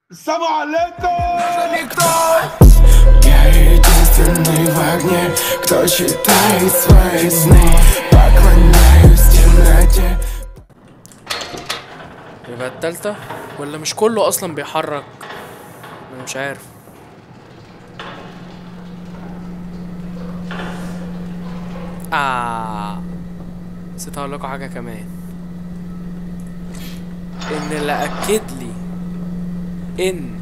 السلام عليكم Я единственный в огне, кто считает свои сны Поклоняюсь темноте يبقى التالتة ولا مش كله اصلا بيحرك انا مش عارف آه نسيت اقول لكم حاجة كمان ان اللي اكد لي ان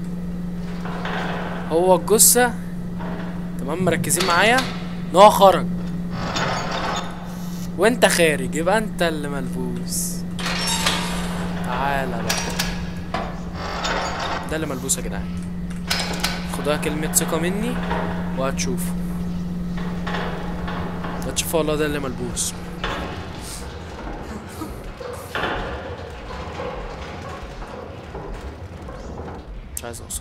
هو الجثة تمام مركزين معايا ان هو خرج وانت خارج يبقى انت اللي ملبوس تعالى بقى ده اللي ملبوس يا جدعان خدوها كلمة ثقة مني وهتشوفوا هتشوفوا والله ده اللي ملبوس مش عايز اوصل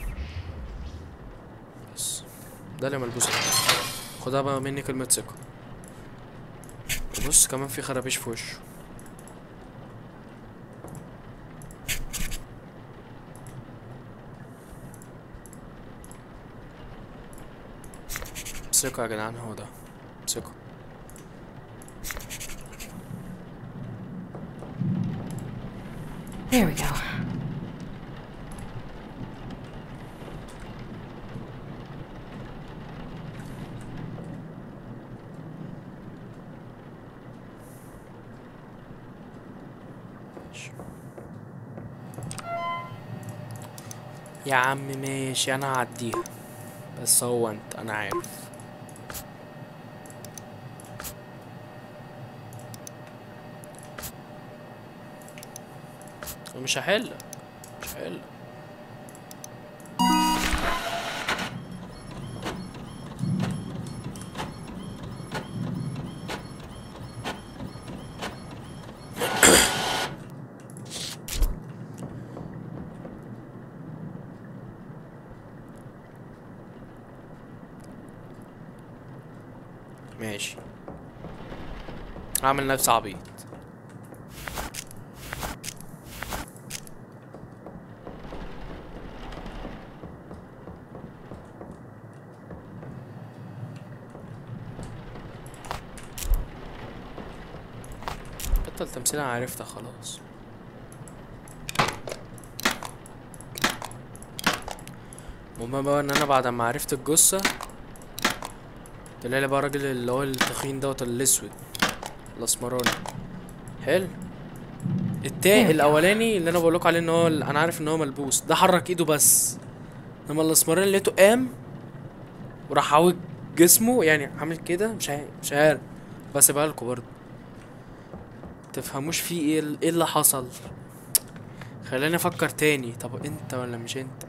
بس ده اللي ملبوس خدها بقى مني كلمة ثقة بص كمان في خرابيش في وشه ثقة يا جدعان هو ده ثقة There we go. يا عم ماشي انا هعديها بس هو انت انا عارف مش هحل مش هحل ماشي اعمل نفسي عبيط بطل تمثيل انا عرفتها خلاص المهم بقى ان انا بعد ما عرفت الجثة طلع لي بقى الراجل اللي هو التخين دوت الاسود الاسمراني حلو التاني الاولاني اللي انا بقول لكم عليه ان هو انا عارف ان هو ملبوس ده حرك ايده بس انما الاسمراني لقيته قام وراح عوج جسمه يعني عامل كده مش عارف مش عارف بس لكم برضه تفهموش فيه ايه ال- ايه اللي حصل خلاني افكر تاني طب انت ولا مش انت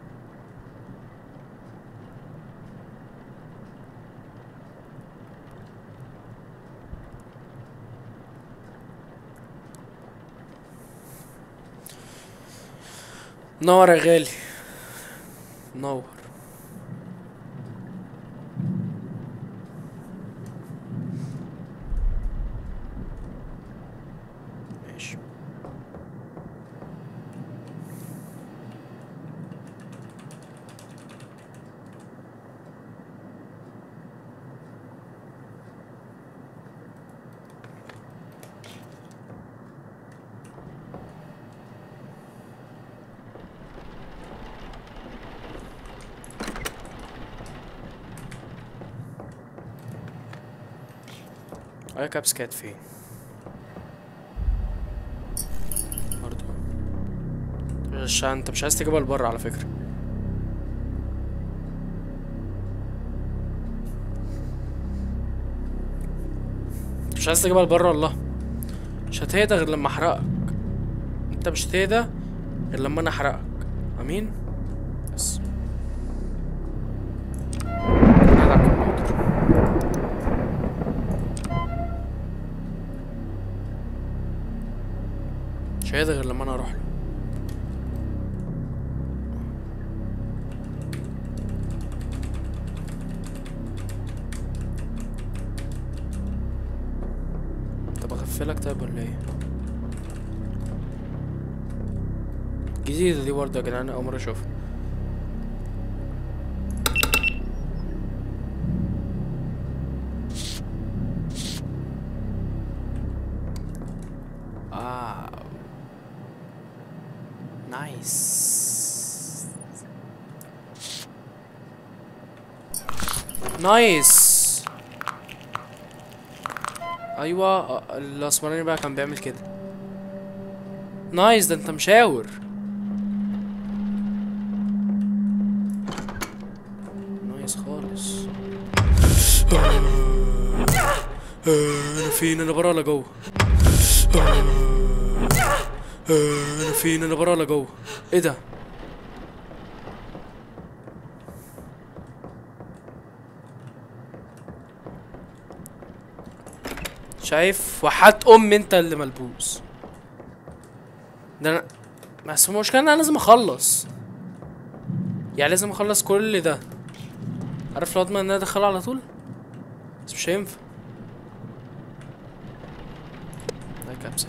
نور يا غالي نور ماشي اي كابس كانت فين برضه مش انت مش عايز تجيبها لبره على فكرة مش عايز تجيبها لبره والله مش هتهدى غير لما احرقك انت مش هتهدى غير لما انا احرقك امين بس قاعد على الكمبيوتر مش هيقدر غير لما انا اروح له طب اغفلك طيب ولا ايه جديدة دي برضه يا جدعان أول مرة أشوفها آه نايس نايس ايوه آه، الاسمراني بقى كان بيعمل كده نايس ده انت مشاور نايس خالص انا فين انا برا ولا جوه انا فين انا برا ولا جوه ايه ده شايف وحات ام انت اللي ملبوس ده انا بس المشكلة ان انا لازم اخلص يعني لازم اخلص كل ده عارف لو اضمن ان انا ادخله على طول بس مش هينفع ده كبسة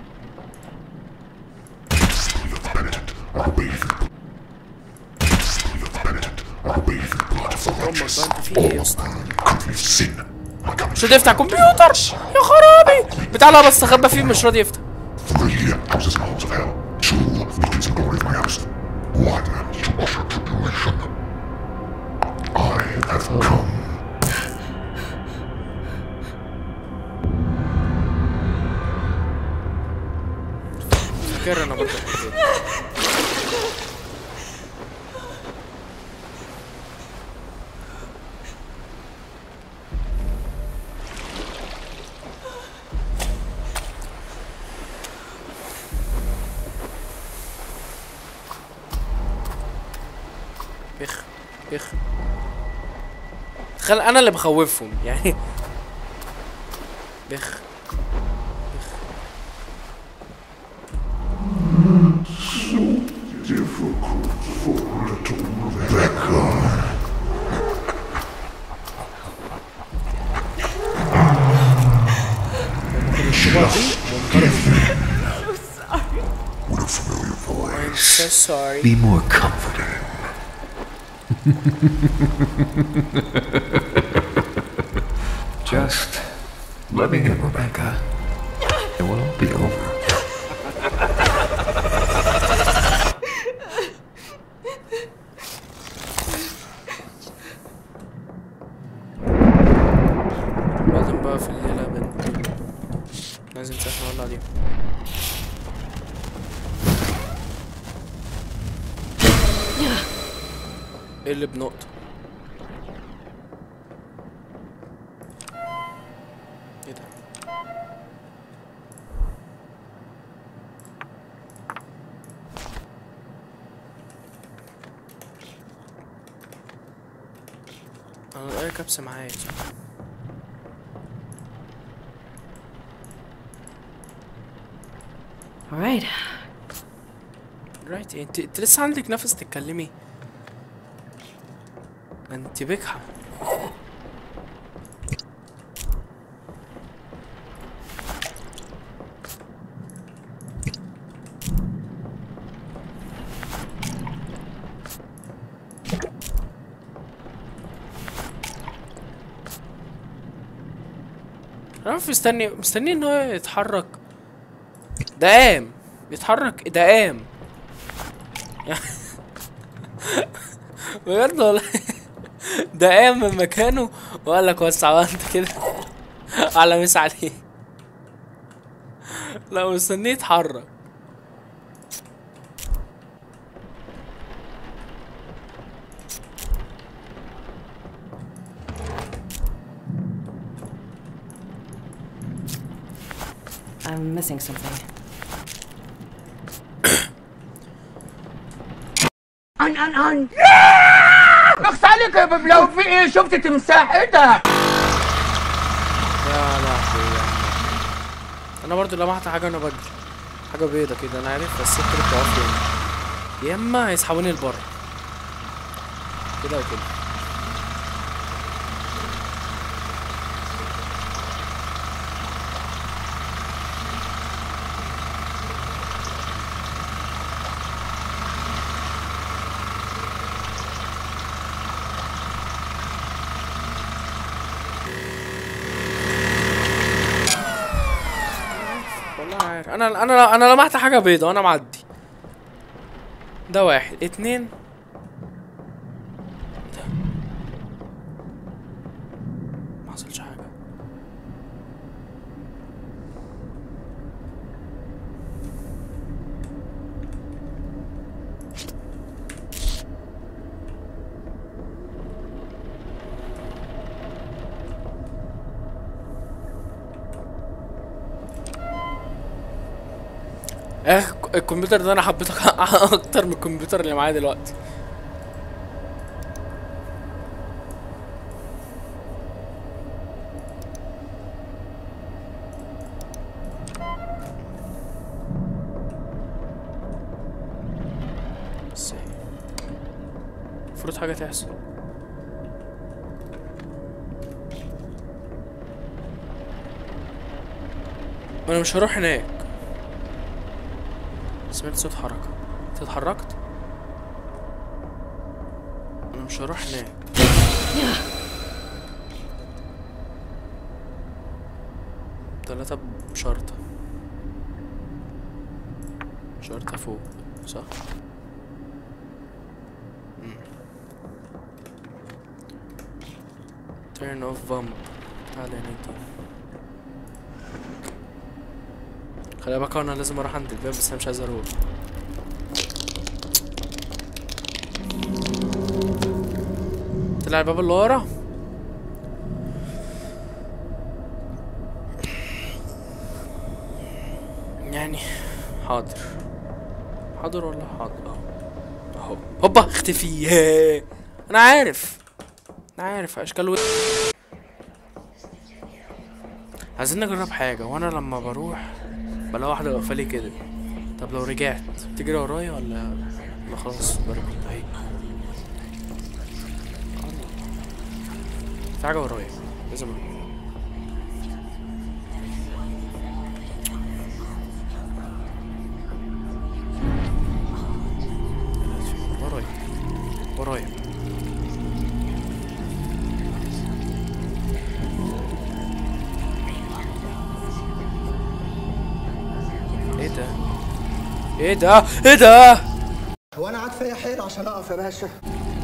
امك بقى انت في ايه يا اسطى مش راضي يفتح كمبيوتر يا خرابي بتاع اللي أنا بستخبى فيه مش راضي يفتح Three houses and halls of hell. Two victims and glory of my house. One to usher tribulation. I have come. فاكر انا برضه كده. بخ بخ تخيل انا اللي بخوفهم يعني بخ Difficult for little Rebecca. What a familiar I'm voice. so sorry Be more comforting. Just let me in, Rebecca. It will all be over. لازم بقى في الليلة بنت لازم ساعة نولع دي ايه اللي بنقطة ايه ده انا الاقي كبسة معايا صح All right. رايت انت انت لسه عندك نفس تتكلمي انت بجحة انا مش مستني مستني ان هو يتحرك ده قام يتحرك ده قام بجد والله ده قام من مكانه وقال لك وسع بقى انت كده على مس عليه لا مستنيه يتحرك I'm missing something. عن عن عن اخس عليك يا ببلاو في ايه شفت تمساح ايه ده يا لهوي يا عم. انا برضو لمحت حاجه وانا بجري حاجه بيضه كده انا عارف بس الست اللي بتقف لي هنا. يا اما هيسحبوني لبره كده وكده حاجه انا انا انا لمحت حاجه بيضه وانا معدي ده واحد اتنين ده ما حصلش حاجه اخ الكمبيوتر ده انا حبيته اكتر من الكمبيوتر اللي معايا دلوقتي بس إيه. المفروض حاجة تحصل انا مش هروح هناك سمعت صوت حركة انت اتحركت انا مش هروح هناك تلاتة بشرطة شرطة فوق صح مم. turn off bump تعالى هناك دي خلي بالك انا لازم اروح عند الباب بس انا مش عايز اروح طلع الباب اللي ورا يعني حاضر حاضر ولا حاضر اهو اهو هوبا اختفي ياه. انا عارف انا عارف اشكال و... عايزين نجرب حاجة وانا لما بروح بلاقي واحدة واقفة لي كده طب لو رجعت تجري ورايا ولا ولا خلاص برجع اهي في حاجة ورايا لازم أروح. ورايا ورايا ايه ده ايه ده ايه ده هو انا قاعد فيا حيل عشان اقف يا باشا